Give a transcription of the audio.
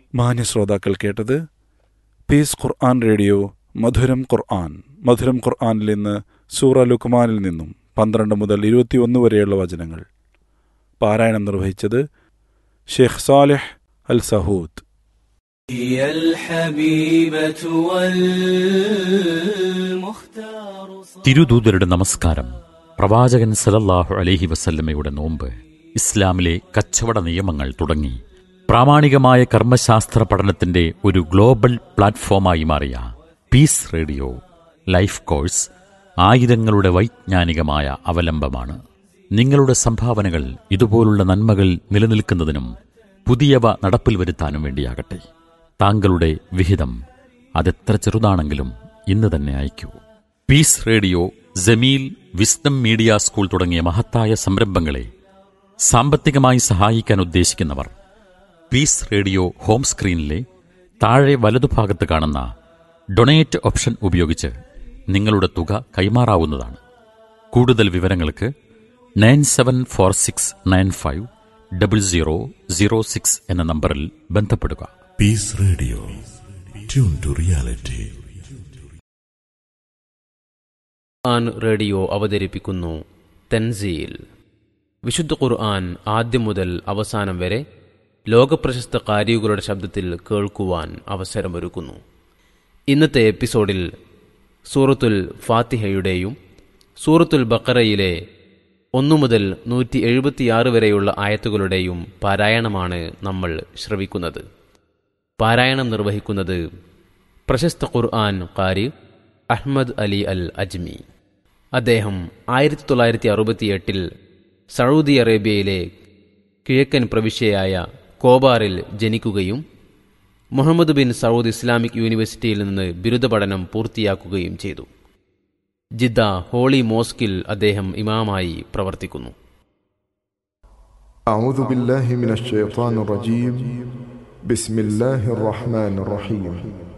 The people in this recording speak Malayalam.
മാന്യ ശ്രോതാക്കൾ കേട്ടത് പീസ് ഖുർആൻ റേഡിയോ മധുരം ഖുർആൻ മധുരം ഖുർആനിൽ നിന്ന് സൂറ ലുക്മാനിൽ നിന്നും പന്ത്രണ്ട് മുതൽ ഇരുപത്തിയൊന്ന് വരെയുള്ള വചനങ്ങൾ പാരായണം നിർവഹിച്ചത് ഷെയ്ഖ് സാലിഹ് അൽ സഹൂദ് هي الحبيبة والمختار തിരുദൂതരുടെ നമസ്കാരം പ്രവാചകൻ സലല്ലാഹു അലൈഹി വസല്ലമയുടെ നോമ്പ് ഇസ്ലാമിലെ കച്ചവട നിയമങ്ങൾ തുടങ്ങി പ്രാമാണികമായ കർമ്മശാസ്ത്ര പഠനത്തിന്റെ ഒരു ഗ്ലോബൽ പ്ലാറ്റ്ഫോമായി മാറിയ പീസ് റേഡിയോ ലൈഫ് കോഴ്സ് ആയിരങ്ങളുടെ വൈജ്ഞാനികമായ അവലംബമാണ് നിങ്ങളുടെ സംഭാവനകൾ ഇതുപോലുള്ള നന്മകൾ നിലനിൽക്കുന്നതിനും പുതിയവ നടപ്പിൽ വരുത്താനും വേണ്ടിയാകട്ടെ താങ്കളുടെ വിഹിതം അതെത്ര ചെറുതാണെങ്കിലും ഇന്ന് തന്നെ അയക്കൂ peace radio Jameel wisdom media school തുടങ്ങിയ മഹത്തായ സംരംഭങ്ങളെ സാമ്പത്തികമായി സഹായിക്കാൻ ഉദ്ദേശിക്കുന്നവർ പീസ് റേഡിയോ ഹോം സ്ക്രീനിലെ താഴെ വലതുഭാഗത്ത് കാണുന്ന ഡൊണേറ്റ് ഓപ്ഷൻ ഉപയോഗിച്ച് നിങ്ങളുടെ തുക കൈമാറാവുന്നതാണ് കൂടുതൽ വിവരങ്ങൾക്ക് nine seven four six nine five double zero zero six എന്ന നമ്പറിൽ ബന്ധപ്പെടുക Peace Radio. Tune to reality. ഖുർആൻ റേഡിയോ അവതരിപ്പിക്കുന്നു തൻസീൽ വിശുദ്ധ ഖുർആൻ ആദ്യം മുതൽ അവസാനം വരെ ലോകപ്രശസ്ത കാരികളുടെ ശബ്ദത്തിൽ കേൾക്കുവാൻ അവസരമൊരുക്കുന്നു ഇന്നത്തെ എപ്പിസോഡിൽ സൂറത്തുൽ ഫാത്തിഹയുടെയും സൂറത്തുൽ ബക്കറയിലെ ഒന്നു മുതൽ നൂറ്റി എഴുപത്തിയാറ് വരെയുള്ള ആയത്തുകളുടെയും പാരായണമാണ് നമ്മൾ ശ്രവിക്കുന്നത് പാരായണം നിർവഹിക്കുന്നത് പ്രശസ്ത ഖുർആൻ കാരി അഹ്മദ് അലി അൽ അജ്മി അദ്ദേഹം ആയിരത്തി തൊള്ളായിരത്തി അറുപത്തിയെട്ടിൽ സൗദി അറേബ്യയിലെ കിഴക്കൻ പ്രവിശ്യയായ കോബാറിൽ ജനിക്കുകയും മുഹമ്മദ് ബിൻ സൗദ് ഇസ്ലാമിക് യൂണിവേഴ്സിറ്റിയിൽ നിന്ന് ബിരുദ പഠനം പൂർത്തിയാക്കുകയും ചെയ്തു ജിദ്ദ ഹോളി മോസ്കിൽ അദ്ദേഹം ഇമാമായി പ്രവർത്തിക്കുന്നു أعوذ بالله من الشيطان الرجيم بسم الله الرحمن الرحيم